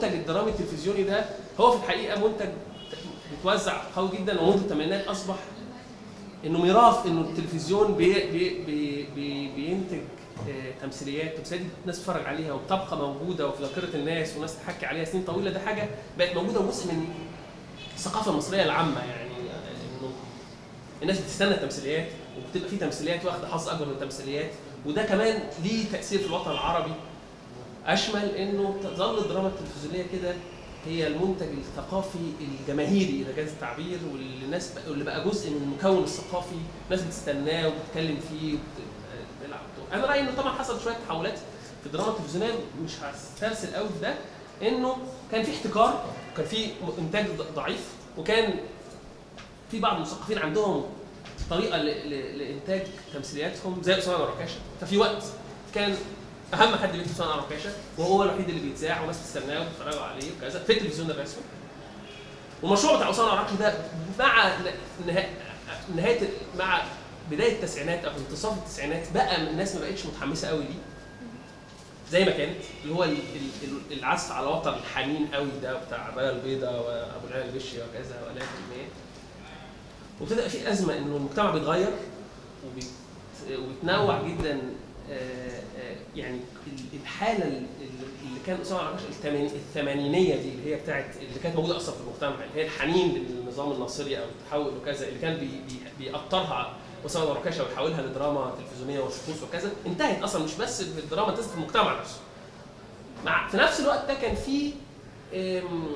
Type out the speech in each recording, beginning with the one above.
المنتج الدرامي التلفزيوني ده هو في الحقيقه منتج بيتوزع قوي جدا ومنذ الثمانينات اصبح انه ميراث انه التلفزيون بي بي بي بي بينتج آه، تمثيليات تمثيليات دي الناس تتفرج عليها وبتبقى موجوده وفي ذاكره الناس والناس تحكي عليها سنين طويله ده حاجه بقت موجوده وجزء من الثقافه المصريه العامه يعني آه، انه الناس بتستنى التمثيليات وبتبقى في تمثيليات واخده حظ اكبر من التمثيليات وده كمان ليه تاثير في الوطن العربي اشمل انه تظل الدراما التلفزيونيه كده هي المنتج الثقافي الجماهيري اذا جاز التعبير واللي الناس بقى اللي بقى جزء من المكون الثقافي الناس بتستناه وبتتكلم فيه وبتلعب دور. انا رايي انه طبعا حصل شويه تحولات في الدراما التلفزيونيه مش هسترسل قوي في ده انه كان في احتكار وكان في انتاج ض- ضعيف وكان في بعض المثقفين عندهم طريقه ل- ل- لانتاج تمثيلياتهم زي اسامه ركاشه ففي وقت كان اهم حد بيكتب اسامه ركاشه وهو الوحيد اللي بيتذاع والناس بتستناه وبتتفرجوا عليه وكذا في التلفزيون الرسمي والمشروع بتاع اسامه ركاشه ده مع نها- نهايه مع بدايه التسعينات او انتصاف التسعينات بقى الناس ما بقتش متحمسه قوي ليه زي ما كانت اللي هو ال- ال- ال- العزف على وتر الحنين قوي ده بتاع الرايه البيضاء وابو العلا البشي وكذا ولا ايه وابتدى في ازمه انه المجتمع بيتغير وبيت وبيتنوع جدا آه، آه، يعني ال- الحاله ال- اللي كان اسامه عباس الثماني- الثمانينيه دي اللي هي بتاعت اللي كانت موجوده اصلا في المجتمع اللي هي الحنين للنظام الناصري او التحول وكذا اللي كان بي بي بيأطرها اسامه ركاشه ويحولها لدراما تلفزيونيه وشخوص وكذا انتهت اصلا مش بس في الدراما انتهت في المجتمع نفسه. مع في نفس الوقت ده كان في آم،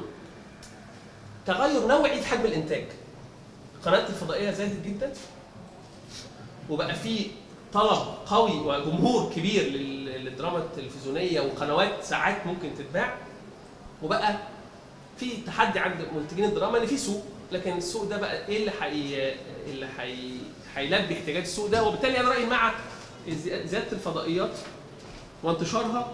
تغير نوعي في حجم الانتاج. القنوات الفضائيه زادت جدا وبقى في طلب قوي وجمهور كبير لل- للدراما التلفزيونيه وقنوات ساعات ممكن تتباع وبقى في تحدي عند منتجين الدراما ان في سوق لكن السوق ده بقى ايه اللي حي... اللي حي... هيلبي احتياجات السوق ده وبالتالي انا رايي مع زي- زياده الفضائيات وانتشارها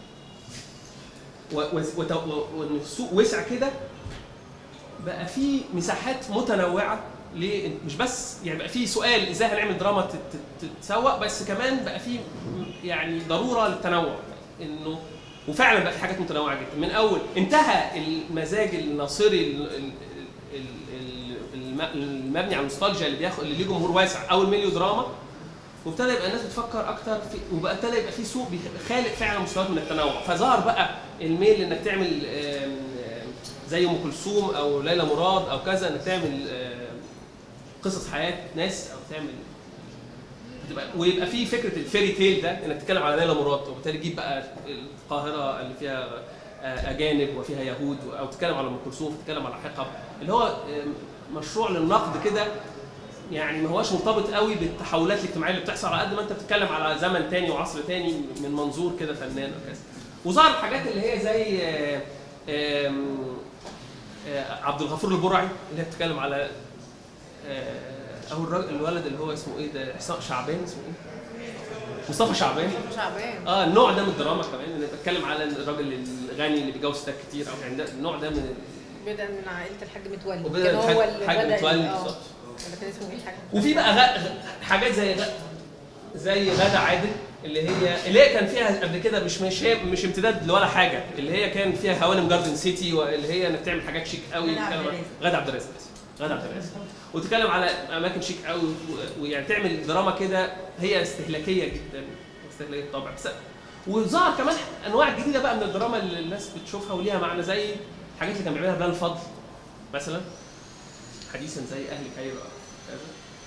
و- و- وت- و- وان السوق وسع كده بقى في مساحات متنوعه ليه مش بس يعني بقى في سؤال ازاي هنعمل دراما تت- تت- تتسوق بس كمان بقى في يعني ضروره للتنوع انه وفعلا بقى في حاجات متنوعه جدا من اول انتهى المزاج الناصري ال- ال- ال- ال- الم- المبني على النوستالجيا اللي بياخد اللي ليه جمهور واسع او الميليو دراما وابتدى يبقى الناس بتفكر اكتر في وبقى ابتدى يبقى في سوق خالق فعلا مستويات من التنوع فظهر بقى الميل انك تعمل آم، آم، زي ام كلثوم او ليلى مراد او كذا انك تعمل آم، قصص حياه ناس او تعمل تبقى ويبقى في فكره الفيري تيل ده انك تتكلم على ليلى مراد وبالتالي تجيب بقى القاهره اللي فيها آه، اجانب وفيها يهود او تتكلم على ام كلثوم تتكلم على حقب اللي هو آم، مشروع للنقد كده يعني ما هواش مرتبط قوي بالتحولات الاجتماعيه اللي بتحصل على قد ما انت بتتكلم على زمن تاني وعصر تاني من منظور كده فنان وكذا وظهر حاجات اللي هي زي آه، آم، آه، عبد الغفور البرعي اللي هي بتتكلم على آه، او الراجل الولد اللي هو اسمه ايه ده حسام شعبان اسمه ايه؟ مصطفى شعبان شعبان اه النوع ده من الدراما كمان اللي بتكلم على الراجل الغني اللي بيتجوز ستات كتير او يعني ده النوع ده من بدأ من عائلة الحاج متولي وبدأ كان هو الحاج- اللي الحاج بدأ متولي آه. بالظبط. ولا كان اسمه ايه الحاج وفي بقى غ... غ- حاجات زي غ... زي غادة عادل اللي هي اللي هي كان فيها قبل كده مش مش هي مش امتداد لولا حاجه اللي هي كان فيها هوانم جاردن سيتي واللي هي انك تعمل حاجات شيك قوي غادة عبد تتكلم- الرازق. غادة عبد الرازق آسف. غادة عبد الرازق وتتكلم على اماكن شيك قوي و- ويعني تعمل دراما كده هي استهلاكيه جدا استهلاكيه طبعا بس وظهر كمان انواع جديده بقى من الدراما اللي الناس بتشوفها وليها معنى زي الحاجات اللي كان بيعملها بلال الفضل مثلا حديثا زي اهل كايرو أو كذا.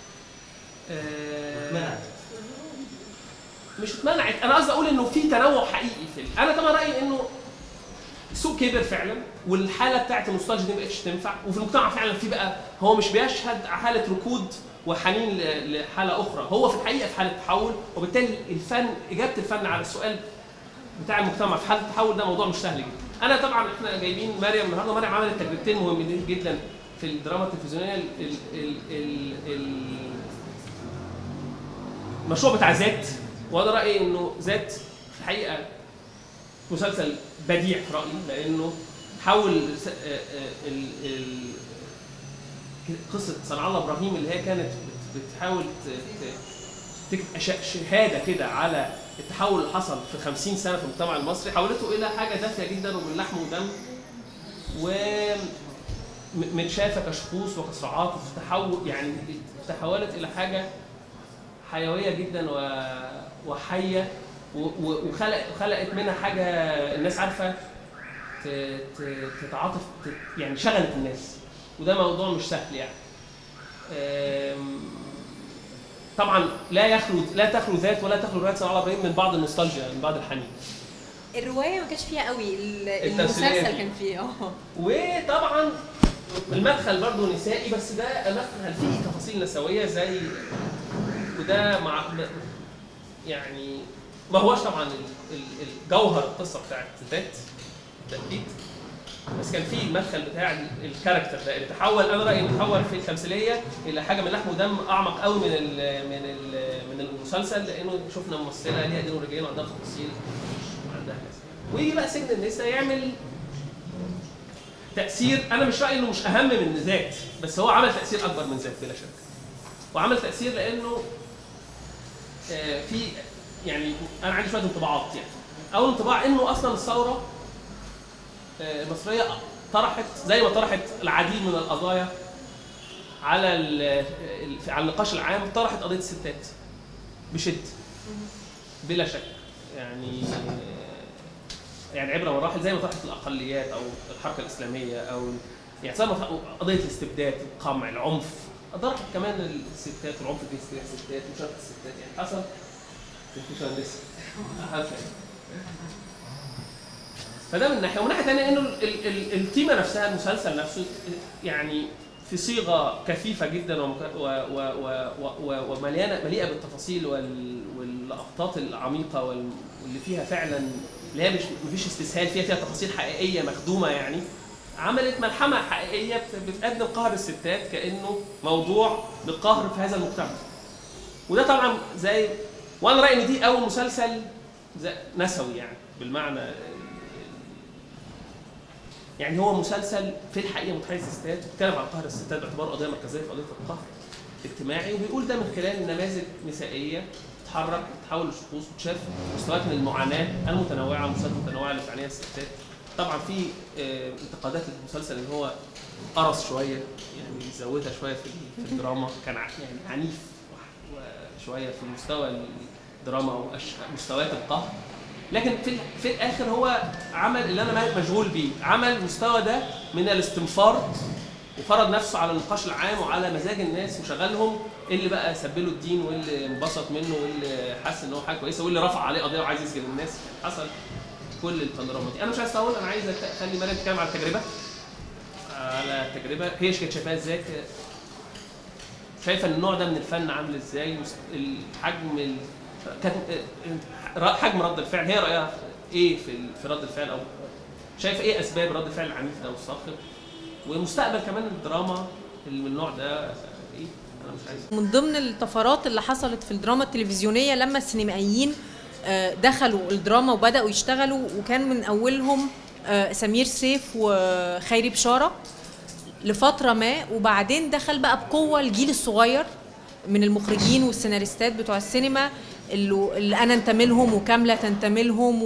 آه، منعت مش اتمنعت انا قصدي اقول انه في تنوع حقيقي في ال- انا طبعا رايي انه السوق كبر فعلا والحاله بتاعت النوستالجيا دي ما بقتش تنفع وفي المجتمع فعلا في بقى هو مش بيشهد حاله ركود وحنين ل- لحاله اخرى هو في الحقيقه في حاله تحول وبالتالي الفن اجابه الفن على السؤال بتاع المجتمع في حاله التحول ده موضوع مش سهل جدا انا طبعا احنا جايبين مريم النهارده مريم عملت تجربتين مهمين جدا في الدراما التلفزيونيه ال ال ال ال ال المشروع بتاع ذات وانا رايي انه ذات في الحقيقه مسلسل بديع في رايي لانه حول س- آه، آه، ال- ال- قصه صنع الله ابراهيم اللي هي كانت بت- بتحاول ت- ت- تكتب ش- شهاده كده على التحول اللي حصل في 50 سنه في المجتمع المصري حولته الى حاجه دافيه جدا ومن لحم ودم ومتشافه كشخوص وكصراعات وتحول يعني تحولت الى حاجه حيويه جدا و- وحيه و- و- وخلق خلقت منها حاجه الناس عارفه ت- ت- تتعاطف ت- يعني شغلت الناس وده موضوع مش سهل يعني أم، طبعا لا يخلو لا تخلو ذات ولا تخلو روايه صلاح ابراهيم من بعض النوستالجيا من بعض الحنين الروايه ما كانش فيها قوي ال- التمثيلية المسلسل دي. كان فيه اه وطبعا المدخل برضه نسائي بس ده مدخل فيه تفاصيل نسويه زي وده مع يعني ما هوش طبعا ال- ال- الجوهر القصه بتاعت ذات بالتاكيد بس كان في المدخل بتاع ال- الكاركتر ده اللي تحول انا رايي انه تحول في التمثيليه الى حاجه من لحم ودم اعمق قوي من ال من ال من المسلسل لانه شفنا ممثله ليها دين ورجلين وعندها تفاصيل وعندها كذا ويجي بقى سجن النساء يعمل تاثير انا مش رايي انه مش اهم من ذات بس هو عمل تاثير اكبر من ذات بلا شك وعمل تاثير لانه آه، في يعني انا عندي شويه انطباعات يعني اول انطباع انه اصلا الثوره آه، المصريه طرحت زي ما طرحت العديد من القضايا على ال- ال- على النقاش العام طرحت قضيه الستات بشده بلا شك يعني يعني عبره مراحل زي ما طرحت الاقليات او الحركه الاسلاميه او يعني زي ما طرحت قضيه الاستبداد القمع العنف طرحت كمان الستات والعنف الجنسي تجاه الستات مشاركه الستات يعني حصل في لسه فده من ناحيه ومن ناحيه ثانيه انه ال- ال- ال- التيمه نفسها المسلسل نفسه يعني في صيغه كثيفه جدا ومك- و- و- و- و- و- ومليانه مليئه بالتفاصيل وال- واللقطات العميقه وال- واللي فيها فعلا اللي هي مش مفيش استسهال فيها فيها تفاصيل حقيقيه مخدومه يعني عملت ملحمه حقيقيه بت- بتقدم قهر الستات كانه موضوع للقهر في هذا المجتمع وده طبعا زي وانا رايي ان دي اول مسلسل زي- نسوي يعني بالمعنى يعني هو مسلسل في الحقيقه متحيز للستات بيتكلم عن قهر الستات باعتباره قضيه مركزيه في قضيه القهر الاجتماعي وبيقول ده من خلال نماذج نسائيه تتحرك تتحول لشخوص وتشاف مستويات من المعاناه المتنوعه مستويات متنوعه اللي بتعانيها الستات طبعا في آه، انتقادات للمسلسل ان هو قرص شويه يعني زودها شويه في في الدراما كان ع- يعني عنيف وح- وشويه في مستوى الدراما او أش- مستويات القهر لكن في ال- في الاخر هو عمل اللي انا مشغول بيه عمل المستوى ده من الاستنفار وفرض نفسه على النقاش العام وعلى مزاج الناس وشغلهم اللي بقى سبله الدين واللي انبسط منه واللي حس ان هو حاجه كويسه واللي رفع عليه قضيه وعايز يسجن الناس حصل كل البانوراما دي انا مش عايز اطول انا عايز أت- اخلي مريم تتكلم على التجربه على التجربه هي كانت شايفاها ازاي ك- شايفه ان النوع ده من الفن عامل ازاي مس- الحجم ال... كانت ر- حجم رد الفعل هي رايها ايه في ال- في رد الفعل او شايفه ايه اسباب رد الفعل العنيف ده والصاخب ومستقبل كمان الدراما اللي من النوع ده ايه انا مش عايز من ضمن الطفرات اللي حصلت في الدراما التلفزيونيه لما السينمائيين آه، دخلوا الدراما وبداوا يشتغلوا وكان من اولهم آه، سمير سيف وخيري بشاره لفتره ما وبعدين دخل بقى بقوه الجيل الصغير من المخرجين والسيناريستات بتوع السينما اللي, اللي انا انتمي لهم وكامله تنتمي لهم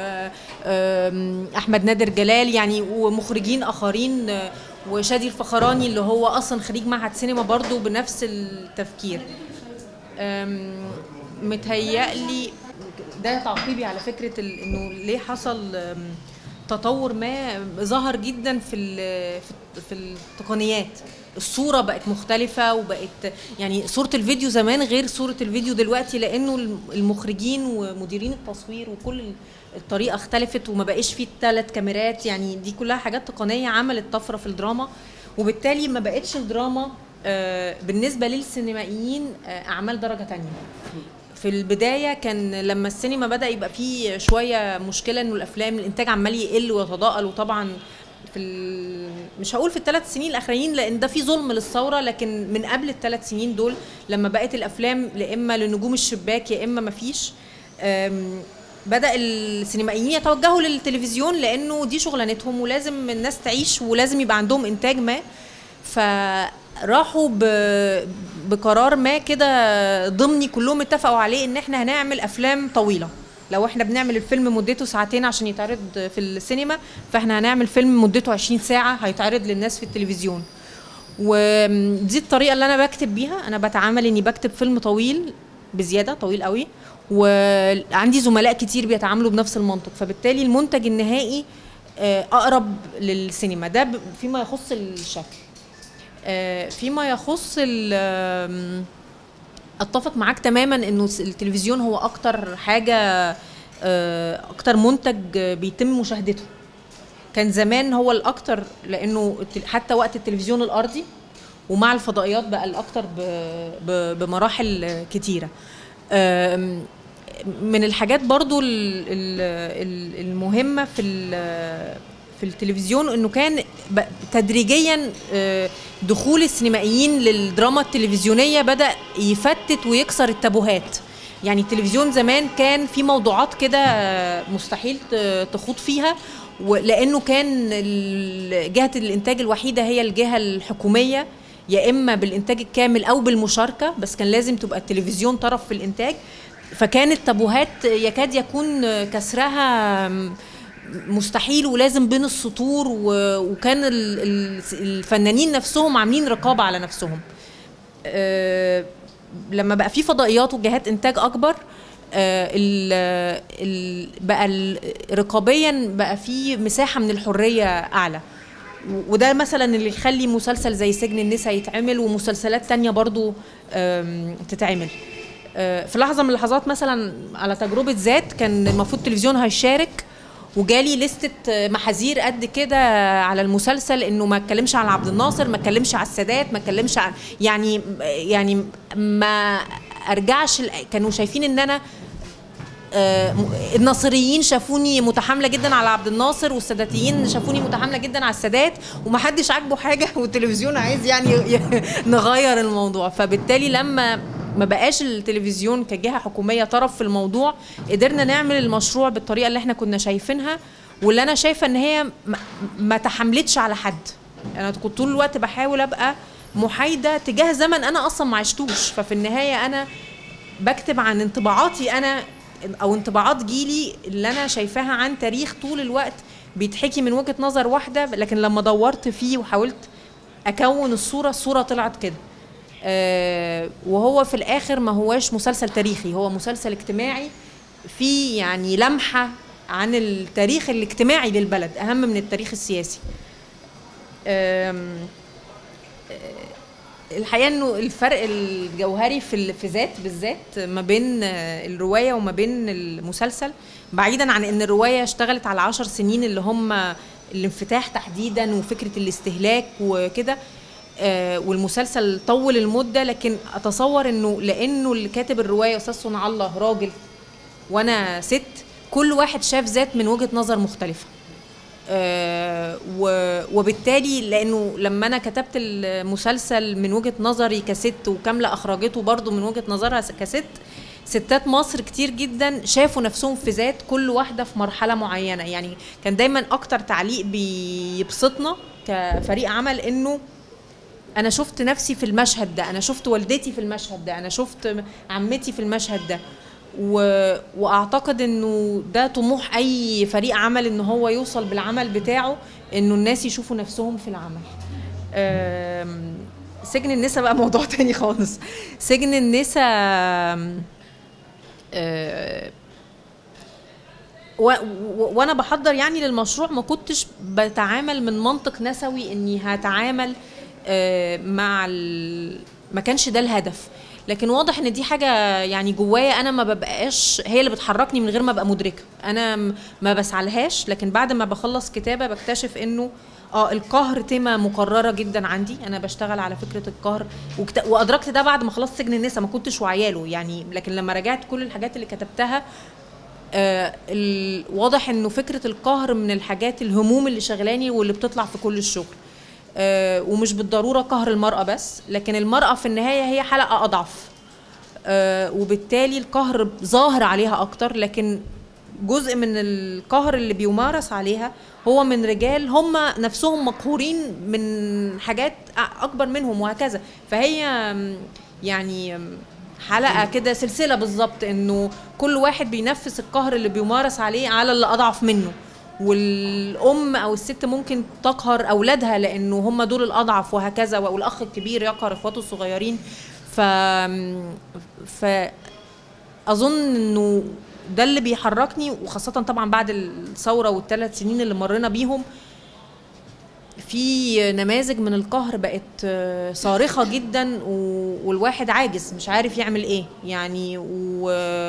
واحمد نادر جلال يعني ومخرجين اخرين آه، وشادي الفخراني اللي هو اصلا خريج معهد سينما برضو بنفس التفكير أم، متهيألي ده تعقيبي على فكره ال- انه ليه حصل أم، تطور ما ظهر جدا في ال- في- في التقنيات الصوره بقت مختلفه وبقت يعني صوره الفيديو زمان غير صوره الفيديو دلوقتي لانه الم- المخرجين ومديرين التصوير وكل ال- الطريقه اختلفت وما بقاش فيه ثلاث كاميرات يعني دي كلها حاجات تقنيه عملت طفره في الدراما وبالتالي ما بقتش الدراما آه، بالنسبه للسينمائيين آه، اعمال درجه تانية في البدايه كان لما السينما بدا يبقى فيه شويه مشكله انه الافلام الانتاج عمال يقل ويتضاءل وطبعا في ال... مش هقول في الثلاث سنين الاخرين لان ده في ظلم للثوره لكن من قبل الثلاث سنين دول لما بقت الافلام يا اما لنجوم الشباك يا اما مفيش أم، بدا السينمائيين يتوجهوا للتلفزيون لانه دي شغلانتهم ولازم الناس تعيش ولازم يبقى عندهم انتاج ما فراحوا ب... بقرار ما كده ضمني كلهم اتفقوا عليه ان احنا هنعمل افلام طويله لو احنا بنعمل الفيلم مدته ساعتين عشان يتعرض في السينما فاحنا هنعمل فيلم مدته 20 ساعه هيتعرض للناس في التلفزيون ودي الطريقه اللي انا بكتب بيها انا بتعامل اني بكتب فيلم طويل بزياده طويل قوي وعندي زملاء كتير بيتعاملوا بنفس المنطق فبالتالي المنتج النهائي آه، اقرب للسينما ده ب- فيما يخص الشكل آه، فيما يخص ال- آم، اتفق معاك تماما انه الس- التلفزيون هو اكتر حاجه آه، اكتر منتج آه، بيتم مشاهدته كان زمان هو الاكتر لانه التل- حتى وقت التلفزيون الارضي ومع الفضائيات بقى الاكتر ب- ب- بمراحل آه، كتيره آم، من الحاجات برضو ال- ال- ال- المهمه في ال- في التلفزيون انه كان ب- تدريجيا آه، دخول السينمائيين للدراما التلفزيونيه بدا يفتت ويكسر التابوهات يعني التلفزيون زمان كان في موضوعات كده آه، مستحيل ت- تخوض فيها ولانه كان ال- جهه الانتاج الوحيده هي الجهه الحكوميه يا اما بالانتاج الكامل او بالمشاركه بس كان لازم تبقى التلفزيون طرف في الانتاج فكانت تابوهات يكاد يكون كسرها مستحيل ولازم بين السطور و- وكان ال- ال- الفنانين نفسهم عاملين رقابه على نفسهم آه، لما بقى في فضائيات وجهات انتاج اكبر آه، ال- ال- بقى ال- رقابيا بقى في مساحه من الحريه اعلى و- وده مثلا اللي يخلي مسلسل زي سجن النساء يتعمل ومسلسلات تانية برضو آم، تتعمل آه، في لحظه من اللحظات مثلا على تجربه ذات كان المفروض التلفزيون هيشارك وجالي لستة محاذير قد كده على المسلسل انه ما اتكلمش عن عبد الناصر ما اتكلمش على السادات ما اتكلمش عن يعني يعني ما ارجعش ال- كانوا شايفين ان انا آه، م- الناصريين شافوني متحامله جدا على عبد الناصر والساداتيين شافوني متحامله جدا على السادات ومحدش عاجبه حاجه والتلفزيون عايز يعني ي- نغير الموضوع فبالتالي لما ما بقاش التلفزيون كجهه حكوميه طرف في الموضوع قدرنا نعمل المشروع بالطريقه اللي احنا كنا شايفينها واللي انا شايفه ان هي ما, ما تحملتش على حد انا كنت طول الوقت بحاول ابقى محايده تجاه زمن انا اصلا ما عشتوش ففي النهايه انا بكتب عن انطباعاتي انا او انطباعات جيلي اللي انا شايفاها عن تاريخ طول الوقت بيتحكي من وجهه نظر واحده لكن لما دورت فيه وحاولت اكون الصوره الصوره طلعت كده آه وهو في الاخر ما هواش مسلسل تاريخي هو مسلسل اجتماعي فيه يعني لمحه عن التاريخ الاجتماعي للبلد اهم من التاريخ السياسي آم، الحقيقه انه الفرق الجوهري في ال- في ذات بالذات ما بين آه، الروايه وما بين المسلسل بعيدا عن ان الروايه اشتغلت على عشر سنين اللي هم الانفتاح تحديدا وفكره الاستهلاك وكده آه، والمسلسل طول المده لكن اتصور انه لانه اللي كاتب الروايه استاذ صنع الله راجل وانا ست كل واحد شاف ذات من وجهه نظر مختلفه آه، و- وبالتالي لانه لما انا كتبت المسلسل من وجهه نظري كست وكامله اخرجته برضو من وجهه نظرها س- كست ستات مصر كتير جدا شافوا نفسهم في ذات كل واحده في مرحله معينه يعني كان دايما اكتر تعليق بيبسطنا كفريق عمل انه انا شفت نفسي في المشهد ده انا شفت والدتي في المشهد ده انا شفت عمتي في المشهد ده و... واعتقد انه ده طموح اي فريق عمل ان هو يوصل بالعمل بتاعه انه الناس يشوفوا نفسهم في العمل أم... سجن النساء بقى موضوع تاني خالص سجن النساء أم... أه... و... و... وانا بحضر يعني للمشروع ما كنتش بتعامل من منطق نسوي اني هتعامل آه، مع ال... ما كانش ده الهدف لكن واضح ان دي حاجه يعني جوايا انا ما ببقاش هي اللي بتحركني من غير ما ابقى مدركه انا م- ما بسعلهاش لكن بعد ما بخلص كتابه بكتشف انه اه القهر تيمه مقرره جدا عندي انا بشتغل على فكره القهر وكت... وادركت ده بعد ما خلصت سجن النساء ما كنتش وعياله يعني لكن لما راجعت كل الحاجات اللي كتبتها آه ال- واضح انه فكره القهر من الحاجات الهموم اللي شغلاني واللي بتطلع في كل الشغل آه ومش بالضروره قهر المراه بس لكن المراه في النهايه هي حلقه اضعف آه وبالتالي القهر ظاهر عليها اكتر لكن جزء من القهر اللي بيمارس عليها هو من رجال هم نفسهم مقهورين من حاجات أ- اكبر منهم وهكذا فهي م، يعني م، حلقه كده سلسله بالظبط انه كل واحد بينفس القهر اللي بيمارس عليه على اللي اضعف منه والام او الست ممكن تقهر اولادها لانه هم دول الاضعف وهكذا والاخ الكبير يقهر اخواته الصغيرين ف ف اظن انه ده اللي بيحركني وخاصه طبعا بعد الثوره والثلاث سنين اللي مرينا بيهم في نماذج من القهر بقت آه، صارخه جدا و- والواحد عاجز مش عارف يعمل ايه يعني و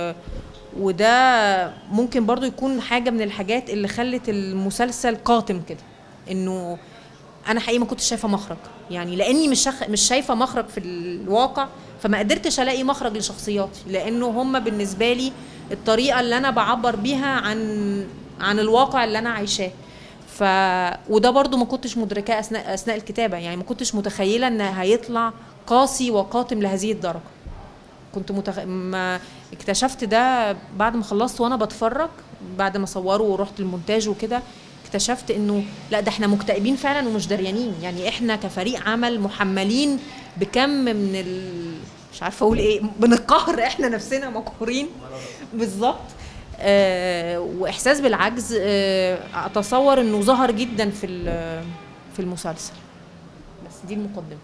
وده ممكن برضو يكون حاجه من الحاجات اللي خلت المسلسل قاتم كده انه انا حقيقي ما كنتش شايفه مخرج يعني لاني مش شخ... مش شايفه مخرج في الواقع فما قدرتش الاقي مخرج لشخصياتي لانه هم بالنسبه لي الطريقه اللي انا بعبر بيها عن عن الواقع اللي انا عايشاه ف وده برضو ما كنتش مدركاه اثناء اثناء الكتابه يعني ما كنتش متخيله ان هيطلع قاسي وقاتم لهذه الدرجه كنت متخ... ما اكتشفت ده بعد ما خلصت وانا بتفرج بعد ما صوروا ورحت المونتاج وكده اكتشفت انه لا ده احنا مكتئبين فعلا ومش دريانين يعني احنا كفريق عمل محملين بكم من ال... مش عارفه اقول ايه من القهر احنا نفسنا مقهورين بالظبط آه واحساس بالعجز آه اتصور انه ظهر جدا في ال- في المسلسل بس دي المقدمه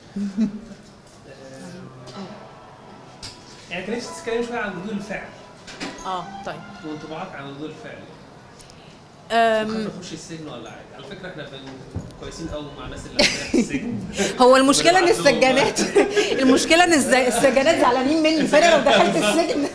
يعني كان نفسي تتكلم شويه عن ردود الفعل اه طيب وانطباعك عن ردود الفعل أم، خايف نخش السجن ولا عادي على فكره احنا بن- كويسين قوي مع الناس اللي عندنا في السجن هو المشكله ان بالعكس والله. السجانات المشكله ان الز- السجانات زعلانين مني فانا لو دخلت السجن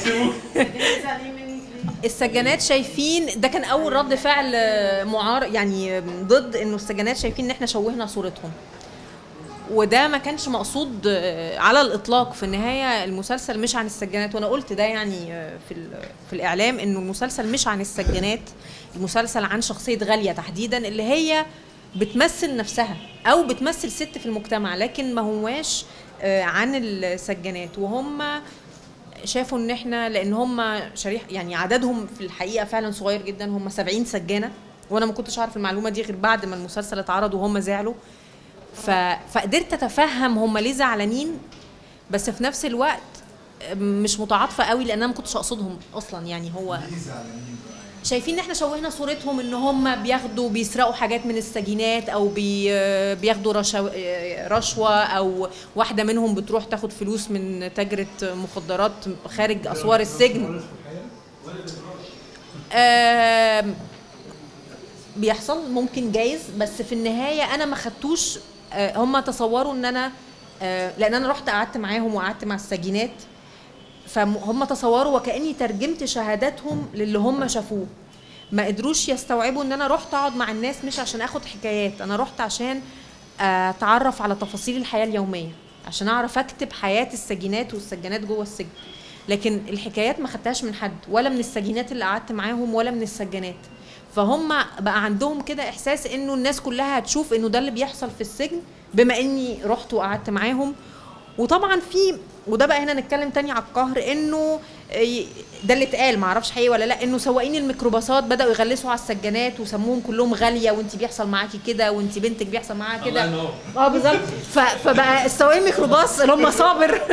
السجانات شايفين ده كان اول رد فعل آه، معار يعني آه، ضد انه السجانات شايفين ان احنا شوهنا صورتهم وده ما كانش مقصود آه، على الاطلاق في النهايه المسلسل مش عن السجانات وانا قلت ده يعني آه، في ال- في الاعلام انه المسلسل مش عن السجانات المسلسل عن شخصيه غاليه تحديدا اللي هي بتمثل نفسها او بتمثل ست في المجتمع لكن ما هواش آه، عن السجانات وهم شافوا ان احنا لان هم شريح يعني عددهم في الحقيقه فعلا صغير جدا هم 70 سجانه وانا ما كنتش اعرف المعلومه دي غير بعد ما المسلسل اتعرض وهم زعلوا ف... فقدرت اتفهم هم ليه زعلانين بس في نفس الوقت مش متعاطفه قوي لان انا ما كنتش اقصدهم اصلا يعني هو شايفين ان احنا شوهنا صورتهم ان هم بياخدوا بيسرقوا حاجات من السجينات او بي بياخدوا رشو رشوه او واحده منهم بتروح تاخد فلوس من تاجره مخدرات خارج اسوار السجن آم، بيحصل ممكن جايز بس في النهايه انا ما خدتوش آه، هم تصوروا ان انا آه، لان انا رحت قعدت معاهم وقعدت مع السجينات فهم تصوروا وكاني ترجمت شهاداتهم للي هم شافوه ما قدروش يستوعبوا ان انا رحت اقعد مع الناس مش عشان اخد حكايات انا رحت عشان اتعرف على تفاصيل الحياه اليوميه عشان اعرف اكتب حياه السجينات والسجانات جوه السجن لكن الحكايات ما خدتهاش من حد ولا من السجينات اللي قعدت معاهم ولا من السجانات فهم بقى عندهم كده احساس انه الناس كلها هتشوف انه ده اللي بيحصل في السجن بما اني رحت وقعدت معاهم وطبعا في وده بقى هنا نتكلم تاني على القهر انه ي- ده اللي اتقال معرفش حقيقي ولا لا انه سواقين الميكروباصات بداوا يغلسوا على السجانات وسموهم كلهم غاليه وانت بيحصل معاكي كده وانت بنتك بيحصل معاها كده الله ينور. اه بالظبط ف- فبقى السواقين الميكروباص اللي هم صابر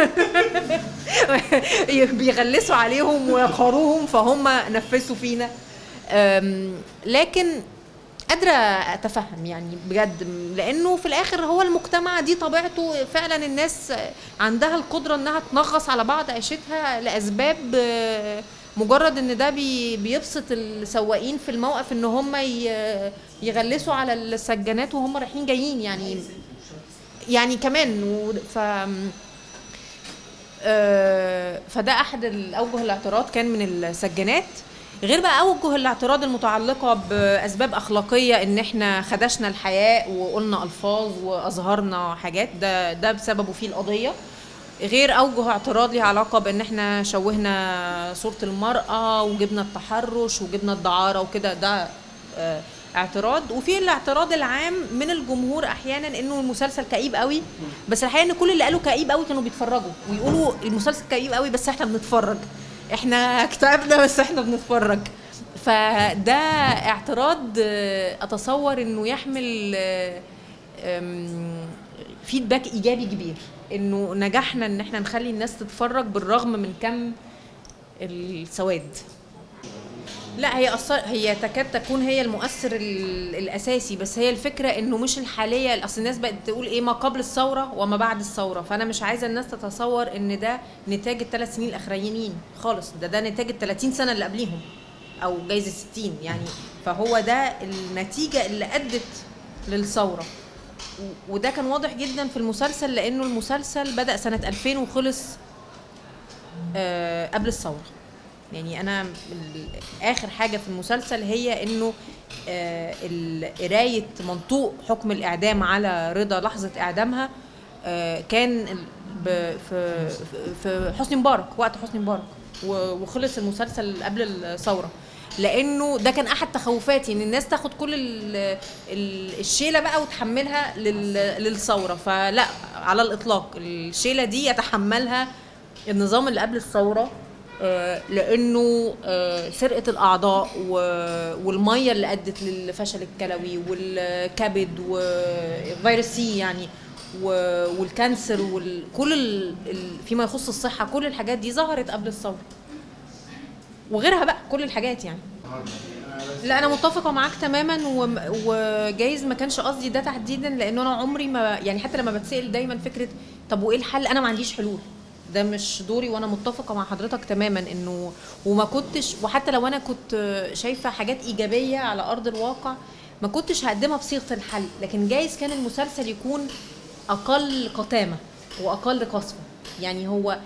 بيغلسوا عليهم ويقهروهم فهم نفسوا فينا أم، لكن قادرة أتفهم يعني بجد لأنه في الآخر هو المجتمع دي طبيعته فعلا الناس عندها القدرة إنها تنغص على بعض عيشتها لأسباب آه، مجرد إن ده بي بيبسط السواقين في الموقف إن هم ي- يغلسوا على السجانات وهم رايحين جايين يعني يعني كمان و- ف آه، فده احد الاوجه الاعتراض كان من السجانات غير بقى اوجه الاعتراض المتعلقه باسباب اخلاقيه ان احنا خدشنا الحياء وقلنا الفاظ واظهرنا حاجات ده ده بسببه فيه القضيه غير اوجه اعتراض ليها علاقه بان احنا شوهنا صوره المراه وجبنا التحرش وجبنا الدعاره وكده ده آه، اعتراض وفي الاعتراض العام من الجمهور احيانا انه المسلسل كئيب قوي بس الحقيقه ان كل اللي قالوا كئيب قوي كانوا بيتفرجوا ويقولوا المسلسل كئيب قوي بس احنا بنتفرج احنا اكتئبنا بس احنا بنتفرج فده اعتراض آه، اتصور انه يحمل آه، آم، فيدباك ايجابي كبير انه نجحنا ان احنا نخلي الناس تتفرج بالرغم من كم السواد لا هي أصر هي تكاد تكون هي المؤثر ال- الاساسي بس هي الفكره انه مش الحاليه اصل الناس بقت تقول ايه ما قبل الثوره وما بعد الثوره فانا مش عايزه الناس تتصور ان ده نتاج الثلاث سنين الاخرانيين خالص ده ده نتاج ال 30 سنه اللي قبليهم او جايز ال 60 يعني فهو ده النتيجه اللي ادت للثوره و- وده كان واضح جدا في المسلسل لانه المسلسل بدا سنه 2000 وخلص آه، قبل الثوره يعني انا ال- اخر حاجه في المسلسل هي انه آه، ال- قرايه منطوق حكم الاعدام على رضا لحظه اعدامها آه، كان ال- ب- في في حسني مبارك وقت حسني مبارك و- وخلص المسلسل قبل الثوره لانه ده كان احد تخوفاتي ان الناس تاخد كل ال- ال- الشيله بقى وتحملها لل- للثوره فلا على الاطلاق الشيله دي يتحملها النظام اللي قبل الثوره آه، لانه آه، سرقه الاعضاء و- والميه اللي ادت للفشل الكلوي والكبد وفيروس سي يعني و- والكانسر وكل ال... ال- فيما يخص الصحه كل الحاجات دي ظهرت قبل الثوره وغيرها بقى كل الحاجات يعني لا انا متفقه معاك تماما وم- وجايز ما كانش قصدي ده تحديدا لانه انا عمري ما يعني حتى لما بتسال دايما فكره طب وايه الحل انا ما عنديش حلول ده مش دوري وانا متفقه مع حضرتك تماما انه وما كنتش وحتى لو انا كنت شايفه حاجات ايجابيه على ارض الواقع ما كنتش هقدمها بصيغه الحل لكن جايز كان المسلسل يكون اقل قتامه واقل قسوه يعني هو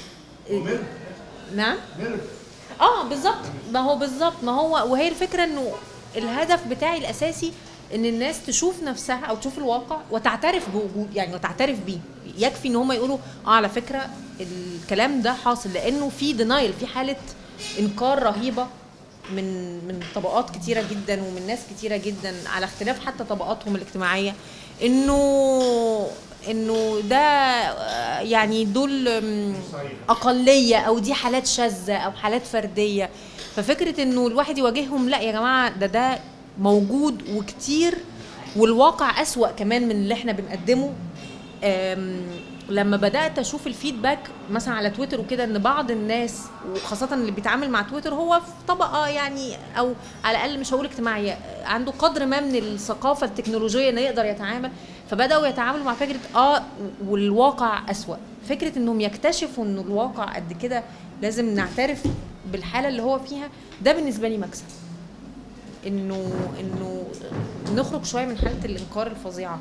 نعم اه بالظبط ما هو بالظبط ما هو وهي الفكره انه الهدف بتاعي الاساسي ان الناس تشوف نفسها او تشوف الواقع وتعترف بوجود يعني وتعترف بيه يكفي ان هم يقولوا اه على فكره الكلام ده حاصل لانه في دينايل في حاله انكار رهيبه من من طبقات كتيره جدا ومن ناس كتيره جدا على اختلاف حتى طبقاتهم الاجتماعيه انه انه ده آه، يعني دول آم، اقليه او دي حالات شاذه او حالات فرديه ففكره انه الواحد يواجههم لا يا جماعه ده ده موجود وكتير والواقع اسوا كمان من اللي احنا بنقدمه آم، لما بدات اشوف الفيدباك مثلا على تويتر وكده ان بعض الناس وخاصه اللي بيتعامل مع تويتر هو في طبقه يعني او على الاقل مش هقول اجتماعيه عنده قدر ما من الثقافه التكنولوجيه انه يقدر يتعامل فبداوا يتعاملوا مع فكره اه والواقع اسوا فكره انهم يكتشفوا ان الواقع قد كده لازم نعترف بالحاله اللي هو فيها ده بالنسبه لي مكسب انه انه نخرج شويه من حاله الانكار الفظيعه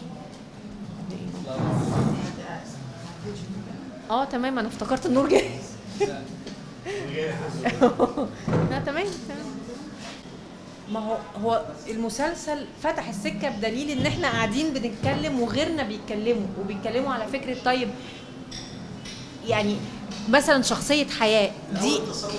اه تمام انا افتكرت النور جاي لا تمام تمام ما هو هو المسلسل فتح السكه بدليل ان احنا قاعدين بنتكلم وغيرنا بيتكلموا وبيتكلموا على فكره طيب يعني مثلا شخصيه حياه دي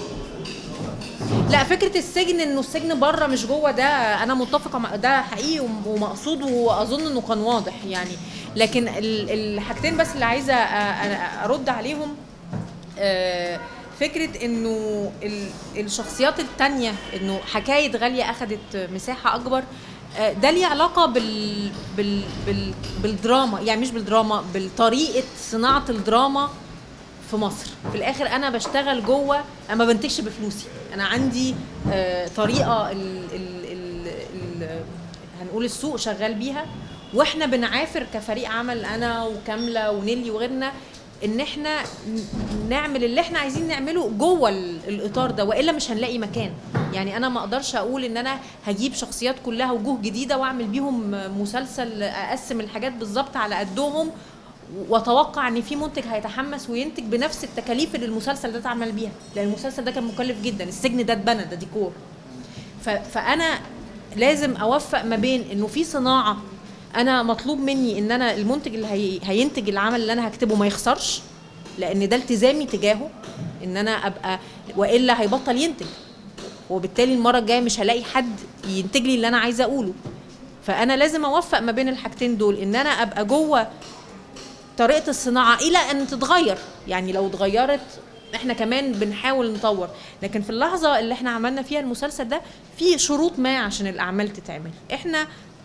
لا فكره السجن انه السجن بره مش جوه ده انا متفقه مع ده حقيقي وم- ومقصود واظن انه كان واضح يعني لكن ال- الحاجتين بس اللي عايزه أ- أ- ارد عليهم آه، فكره انه ال- الشخصيات التانية انه حكايه غاليه اخذت مساحه اكبر آه، ده ليه علاقه بال... بال... بال... بالدراما يعني مش بالدراما بالطريقه صناعه الدراما في مصر في الاخر انا بشتغل جوه انا ما بنتجش بفلوسي انا عندي آه، طريقه ال ال ال ال هنقول السوق شغال بيها واحنا بنعافر كفريق عمل انا وكامله ونيلي وغيرنا ان احنا ن- نعمل اللي احنا عايزين نعمله جوه ال- الاطار ده والا مش هنلاقي مكان يعني انا ما اقدرش اقول ان انا هجيب شخصيات كلها وجوه جديده واعمل بيهم مسلسل اقسم الحاجات بالظبط على قدهم واتوقع ان في منتج هيتحمس وينتج بنفس التكاليف اللي المسلسل ده اتعمل بيها لان المسلسل ده كان مكلف جدا السجن ده اتبنى ده ديكور ف- فانا لازم اوفق ما بين انه في صناعه انا مطلوب مني ان انا المنتج اللي هي هينتج العمل اللي انا هكتبه ما يخسرش لان ده التزامي تجاهه ان انا ابقى والا هيبطل ينتج وبالتالي المره الجايه مش هلاقي حد ينتج لي اللي انا عايزه اقوله فانا لازم اوفق ما بين الحاجتين دول ان انا ابقى جوه طريقه الصناعه الى ان تتغير يعني لو اتغيرت احنا كمان بنحاول نطور لكن في اللحظه اللي احنا عملنا فيها المسلسل ده في شروط ما عشان الاعمال تتعمل احنا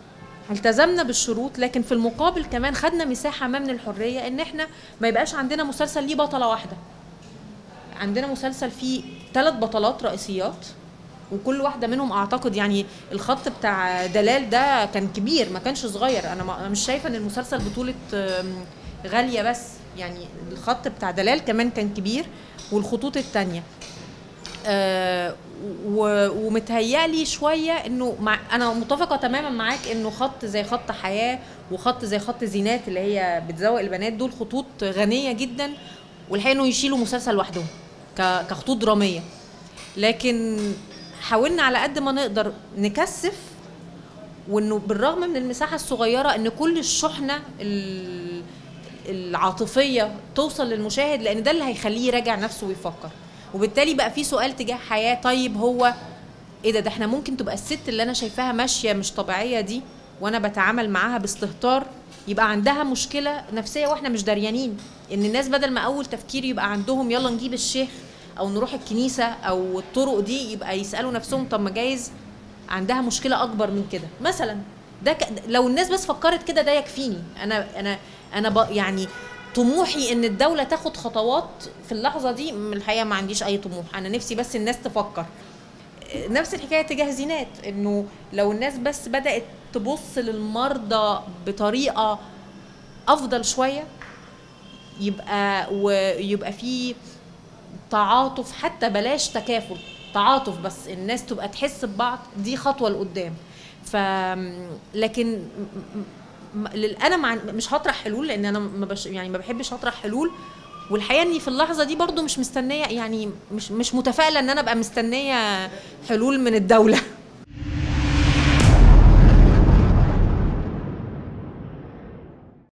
التزمنا بالشروط لكن في المقابل كمان خدنا مساحه ما من الحريه ان احنا ما يبقاش عندنا مسلسل ليه بطله واحده عندنا مسلسل فيه ثلاث بطلات رئيسيات وكل واحده منهم اعتقد يعني الخط بتاع دلال ده كان كبير ما كانش صغير انا ما- أنا مش شايفه ان المسلسل بطوله آم، غاليه بس يعني الخط بتاع دلال كمان كان كبير والخطوط التانية آه و- ومتهيألي شوية انه مع انا متفقة تماما معاك انه خط زي خط حياة وخط زي خط زينات اللي هي بتزوق البنات دول خطوط غنية جدا والحقيقة انه يشيلوا مسلسل لوحدهم ك- كخطوط درامية لكن حاولنا على قد ما نقدر نكثف وانه بالرغم من المساحه الصغيره ان كل الشحنه ال- العاطفيه توصل للمشاهد لان ده اللي هيخليه يراجع نفسه ويفكر وبالتالي بقى في سؤال تجاه حياه طيب هو ايه ده ده احنا ممكن تبقى الست اللي انا شايفاها ماشيه مش طبيعيه دي وانا بتعامل معاها باستهتار يبقى عندها مشكله نفسيه واحنا مش دريانين ان الناس بدل ما اول تفكير يبقى عندهم يلا نجيب الشيخ او نروح الكنيسه او الطرق دي يبقى يسالوا نفسهم طب ما جايز عندها مشكله اكبر من كده مثلا ده ك... لو الناس بس فكرت كده ده يكفيني انا انا انا ب... يعني طموحي ان الدوله تاخد خطوات في اللحظه دي من الحقيقه ما عنديش اي طموح انا نفسي بس الناس تفكر نفس الحكايه تجاه زينات انه لو الناس بس بدات تبص للمرضى بطريقه افضل شويه يبقى ويبقى في تعاطف حتى بلاش تكافل تعاطف بس الناس تبقى تحس ببعض دي خطوه لقدام ف لكن م- م- لل- انا مع مش هطرح حلول لان انا ما بش يعني ما بحبش اطرح حلول والحقيقه اني في اللحظه دي برضو مش مستنيه يعني مش مش متفائله ان انا ابقى مستنيه حلول من الدوله